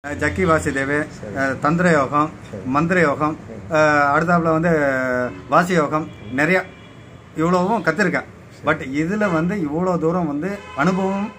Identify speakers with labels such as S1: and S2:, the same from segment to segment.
S1: ஜக்கி வாசுதேவ் அஹ், தந்திர யோகம் மந்திர யோகம் அஹ், அடுத்தாப்புல வந்து வாசி யோகம் நிறைய இவ்வளவும் கற்றுருக்கேன் பட் இதில் வந்து இவ்வளோ தூரம் வந்து அனுபவம்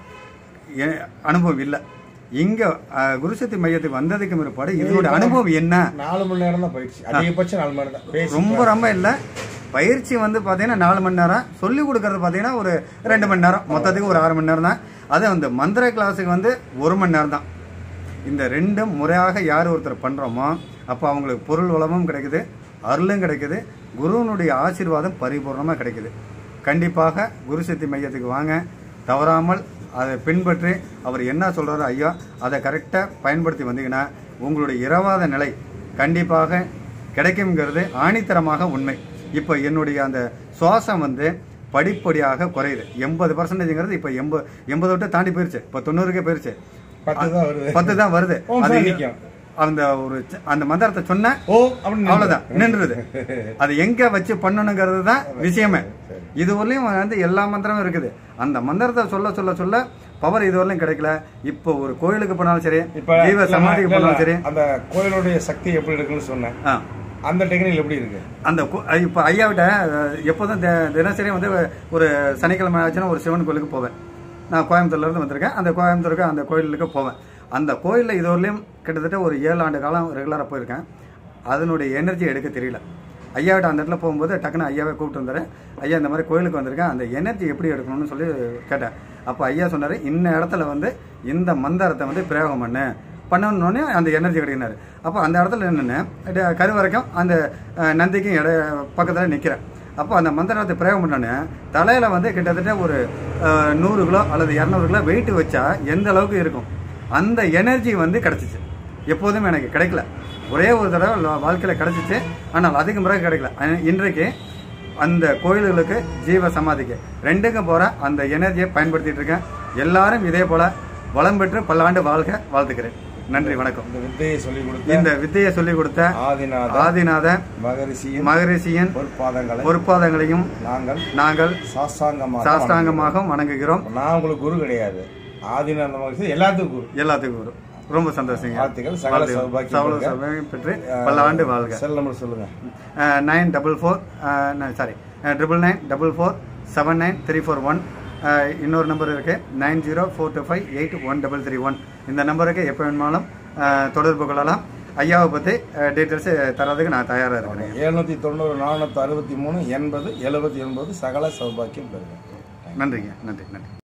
S1: எ- அனுபவம் இல்லை இங்கே குருசக்தி மையத்துக்கு வந்ததுக்கு பிற்பாடு இதோட அனுபவம் என்ன
S2: நாலு மணி நேரம் தான் பயிற்சி அதிகபட்சம் நாலு மணி நேரம் தான் பேசி
S1: ரொம்ப ரொம்ப இல்லை பயிற்சி வந்து பார்த்தீங்கன்னா நாலு மணி நேரம் சொல்லி கொடுக்கறது பார்த்தீங்கன்னா ஒரு ரெண்டு மணி நேரம் மொத்தத்துக்கு ஒரு ஆறு மணி நேரம் தான் அது அந்த மந்திர கிளாஸுக்கு வந்து ஒரு மணி நேரம் தான் இந்த ரெண்டும் முறையாக யார் ஒருத்தர் பண்ணுறோமோ அப்போ அவங்களுக்கு பொருள் வளமும் கிடைக்குது அருளும் கிடைக்குது குருவனுடைய ஆசீர்வாதம் பரிபூர்ணமாக கிடைக்குது கண்டிப்பாக குருசக்தி மையத்துக்கு வாங்க தவறாமல் அதை பின்பற்றி அவர் என்ன சொல்கிறாரோ ஐயா அதை கரெக்டாக பயன்படுத்தி வந்தீங்கன்னா உங்களுடைய இரவாத நிலை கண்டிப்பாக கிடைக்குங்கிறது ஆணித்தரமாக உண்மை இப்போ என்னுடைய அந்த சுவாசம் வந்து படிப்படியாக குறையுது எண்பது பர்சன்டேஜ்ங்கிறது இப்போ எண்பது எண்பது விட்டு தாண்டி போயிருச்சு இப்போ தொண்ணூறுக்கே போயிருச்சு
S2: பத்து தான் வருது
S1: பத்து தான் வருது
S2: ஓம்
S1: அது
S2: சார் நிக்கும்.
S1: அந்த ஒரு ச- அந்த மந்திரத்தை சொன்ன
S2: ஓ அப்படின்னு
S1: அவ்வளவுதான் நின்றுது அது எங்க வச்சு பண்ணணுங்கிறது தான் விஷயமே இதுவரையும் வந்து எல்லா மந்திரமும் இருக்குது அந்த மந்திரத்தை சொல்ல சொல்ல சொல்ல பவர் இதுவரையும் கிடைக்கல இப்போ ஒரு கோயிலுக்கு போனாலும் சரி
S2: இப்ப
S1: ஜீவ சமாதிக்கு
S2: இல்ல, இல்ல,
S1: போனாலும் சரி
S2: அந்த கோயிலுடைய சக்தி எப்படி இருக்குன்னு சொன்னேன்
S1: ஆ.
S2: அந்த டெக்னிக் எப்படி இருக்கு
S1: அந்த கு- இப்போ ஐயாவிட்ட அஹ், எப்போதும் தி- தினசரி வந்து ஒரு சனிக்கிழமை ஆச்சுன்னா ஒரு சிவன் கோயிலுக்கு போவேன் நான் கோயம்புத்தூர்ல இருந்து வந்திருக்கேன் அந்த கோயம்புத்தூருக்கு அந்த கோயிலுக்கு போவேன் அந்த கோயிலில் இதுவரையிலும் கிட்டத்தட்ட ஒரு ஏழு ஆண்டு காலம் ரெகுலராக போயிருக்கேன் அதனுடைய எனர்ஜி எடுக்க தெரியல ஐயாவிட்ட அந்த இடத்துல போகும்போது டக்குன்னு ஐயாவை கூப்பிட்டு வந்தாரு ஐயா இந்த மாதிரி கோயிலுக்கு வந்திருக்கேன் அந்த எனர்ஜி எப்படி எடுக்கணும்னு சொல்லி கேட்டேன் அப்போ ஐயா சொன்னார் இந்த இடத்துல வந்து இந்த மந்திரத்தை வந்து பிரயோகம் பண்ணு பண்ணணுன்னே அந்த எனர்ஜி கிடைக்கினாரு அப்போ அந்த இடத்துல என்னென்னு கருவறைக்கும் அந்த அஹ், நந்திக்கும் இட பக்கத்தில் நிற்கிறேன் அப்போ அந்த மந்திரத்தை பிரயோகம் பண்ணோன்னே தலையில் வந்து கிட்டத்தட்ட ஒரு அஹ், நூறு கிலோ அல்லது இரநூறு கிலோ வெயிட் வச்சா எந்த அளவுக்கு இருக்கும் அந்த எனர்ஜி வந்து கிடச்சிச்சு எப்போதுமே எனக்கு கிடைக்கல ஒரே ஒரு தடவை வாழ்க்கையில் கிடச்சிச்சு ஆனால் அதுக்கு பிறகு கிடைக்கல அஹ், இன்றைக்கு அந்த கோயில்களுக்கு ஜீவ சமாதிக்கு ரெண்டுக்கும் போகிற அந்த எனர்ஜியை பயன்படுத்திட்டு இருக்கேன் எல்லாரும் இதே போல வளம் பெற்று பல்லாண்டு வாழ்க வாழ்த்துக்கிறேன் நன்றி வணக்கம்
S2: இந்த வித்தையை சொல்லி கொடுத்த
S1: இந்த வித்தையை சொல்லிக் கொடுத்த
S2: ஆதிநாத
S1: ஆதிநாத
S2: மகரிஷியின்
S1: மகரிஷியின்
S2: பொற்பாதங்களை
S1: பொறுப்பாதங்களையும்
S2: நாங்கள்
S1: நாங்கள்
S2: சாஸ்தாங்கமாக
S1: சாஷ்டாங்கமாக வணங்குகிறோம்
S2: நான் உங்களுக்கு குரு கிடையாது ஆதிநாத மகரிஷி எல்லாத்துக்கும் குரு
S1: எல்லாத்துக்கும் வரும் ரொம்ப சந்தோஷங்க
S2: வாழ்த்துக்கள் சகல சௌபாக்கியம்
S1: சகல
S2: பெறுக.
S1: சௌபாக்கியம் பெற்று பல்லாண்டு வாழ்க
S2: செல் நம்பர் சொல்லுங்க
S1: nine double four sorry triple nine double four seven nine three four one இன்னொரு நம்பர் இருக்கு nine zero four two five eight one double three one இந்த நம்பருக்கு எப்போ வேணுமானாலும் அஹ், தொடர்பு கொள்ளலாம் ஐயாவை பற்றி டீட்டெயில்ஸ் தரதுக்கு நான் தயாராக இருக்கிறேன்
S2: எழுநூத்தி தொண்ணூறு நானூத்தி அறுபத்தி மூணு எண்பது எழுபத்தி ஒன்பது சகல சௌபாக்கியம் பெறுங்க
S1: நன்றிங்க நன்றி நன்றி